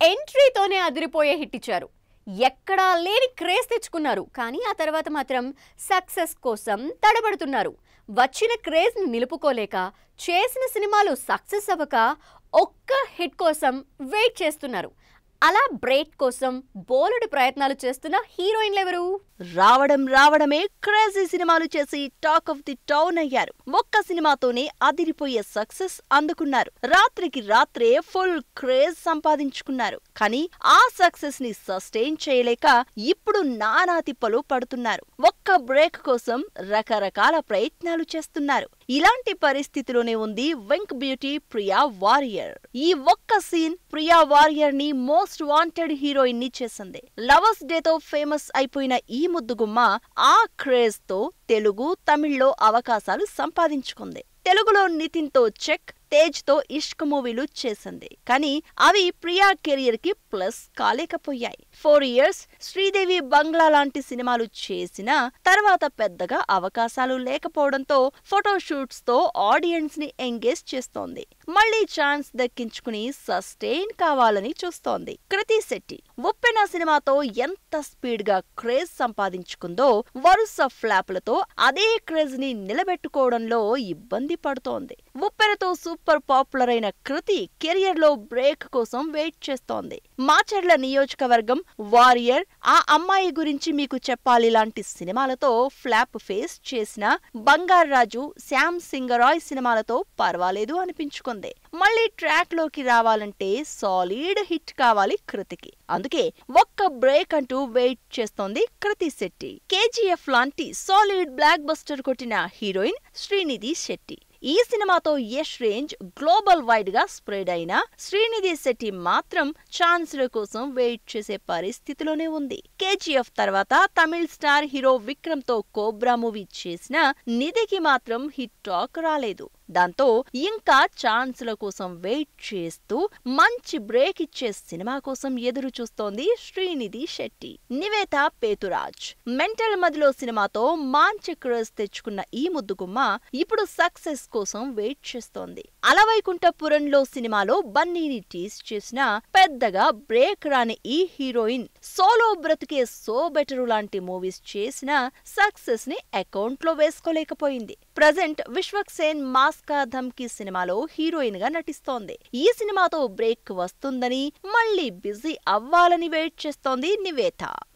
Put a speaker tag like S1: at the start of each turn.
S1: ఎంట్రీతోనే అదిరిపోయే హిట్ ఇచ్చారు ఎక్కడా లేని క్రేజ్ తెచ్చుకున్నారు కానీ ఆ తర్వాత మాత్రం సక్సెస్ కోసం తడబడుతున్నారు వచ్చిన క్రేజ్ని నిలుపుకోలేక చేసిన సినిమాలు సక్సెస్ అవ్వక ఒక్క హిట్ కోసం వెయిట్ చేస్తున్నారు అలా బ్రేక్ కోసం బోలెడు ప్రయత్నాలు చేస్తున్న హీరోయిన్లు ఎవరు
S2: రావడం రావడమే క్రేజీ సినిమాలు చేసి టాక్ ఆఫ్ ది టౌన్ అయ్యారు ఒక్క సినిమాతోనే అదిరిపోయే సక్సెస్ అందుకున్నారు రాత్రికి రాత్రే ఫుల్ క్రేజ్ సంపాదించుకున్నారు కానీ ఆ సక్సెస్ ని సస్టైన్ చేయలేక ఇప్పుడు నానా తిప్పలు పడుతున్నారు ఒక్క బ్రేక్ కోసం రకరకాల ప్రయత్నాలు చేస్తున్నారు ఇలాంటి పరిస్థితిలోనే ఉంది వెంక్ బ్యూటీ ప్రియా వారియర్ ఈ ఒక్క సీన్ ప్రియా వారియర్ ని మోస్ట్ వాంటెడ్ హీరోయిన్ ని చేసింది లవర్స్ డే తో ఫేమస్ అయిపోయిన ఈ ముద్దుగుమ్మ ఆ క్రేజ్ తో తెలుగు తమిళ్లో అవకాశాలు సంపాదించుకుంది తెలుగులో నితిన్ తో చెక్ తేజ్ తో ఇష్క్ మూవీలు చేసింది కానీ అవి ప్రియా కెరియర్ కి ప్లస్ కాలేకపోయాయి ఫోర్ ఇయర్స్ శ్రీదేవి బంగ్లా లాంటి సినిమాలు చేసినా తర్వాత పెద్దగా అవకాశాలు లేకపోవడంతో ఫోటోషూట్స్ తో ఆడియన్స్ ని ఎంగేజ్ చేస్తోంది మళ్ళీ ఛాన్స్ దక్కించుకుని సస్టైన్ కావాలని చూస్తోంది కృతి శెట్టి ఉప్పెన సినిమాతో ఎంత స్పీడ్ గా క్రేజ్ సంపాదించుకుందో వరుస ఫ్లాప్లతో అదే క్రేజ్ ని నిలబెట్టుకోవడంలో ఇబ్బంది పడుతోంది ఉప్పెనతో సూపర్ పాపులర్ అయిన కృతి కెరియర్ లో బ్రేక్ కోసం వెయిట్ చేస్తోంది మాచర్ల నియోజకవర్గం వారియర్ ఆ అమ్మాయి గురించి మీకు చెప్పాలి లాంటి సినిమాలతో ఫ్లాప్ ఫేస్ చేసిన బంగారాజు శ్యామ్ సింగరాయ్ సినిమాలతో పర్వాలేదు అనిపించుకుంది మళ్ళీ ట్రాక్ లోకి రావాలంటే సాలిడ్ హిట్ కావాలి కృతికి అందుకే ఒక్క బ్రేక్ అంటూ వెయిట్ చేస్తోంది కృతి శెట్టి కేజీఎఫ్ లాంటి సాలిడ్ బ్లాక్ బస్టర్ కొట్టిన హీరోయిన్ శ్రీనిధి శెట్టి ఈ సినిమాతో యష్ రేంజ్ గ్లోబల్ వైడ్ గా స్ప్రెడ్ అయిన శ్రీనిధి శెట్టి మాత్రం ఛాన్స్ల కోసం వెయిట్ చేసే పరిస్థితిలోనే ఉంది కేజీఎఫ్ తర్వాత తమిళ్ స్టార్ హీరో విక్రమ్ తో కోబ్రా మూవీ చేసిన నిధికి మాత్రం హిట్ టాక్ రాలేదు దాంతో ఇంకా ఛాన్స్ల కోసం వెయిట్ చేస్తూ మంచి బ్రేక్ ఇచ్చే సినిమా కోసం ఎదురు చూస్తోంది శ్రీనిధి శెట్టి నివేత పేతురాజ్ మెంటల్ మదిలో సినిమాతో మంచి క్రేజ్ తెచ్చుకున్న ఈ ముద్దుగుమ్మ ఇప్పుడు సక్సెస్ కోసం వెయిట్ చేస్తోంది అలవైకుంఠపురంలో సినిమాలో బన్నీని టీస్ చేసిన పెద్దగా బ్రేక్ రాని ఈ హీరోయిన్ సోలో బ్రతికే సో బెటరు లాంటి మూవీస్ చేసిన సక్సెస్ ని అకౌంట్ లో వేసుకోలేకపోయింది ప్రజెంట్ విశ్వక్ సేన్ మాస్కా ధమ్కి సినిమాలో హీరోయిన్ గా నటిస్తోంది ఈ సినిమాతో బ్రేక్ వస్తుందని మళ్ళీ బిజీ అవ్వాలని వెయిట్ చేస్తోంది నివేత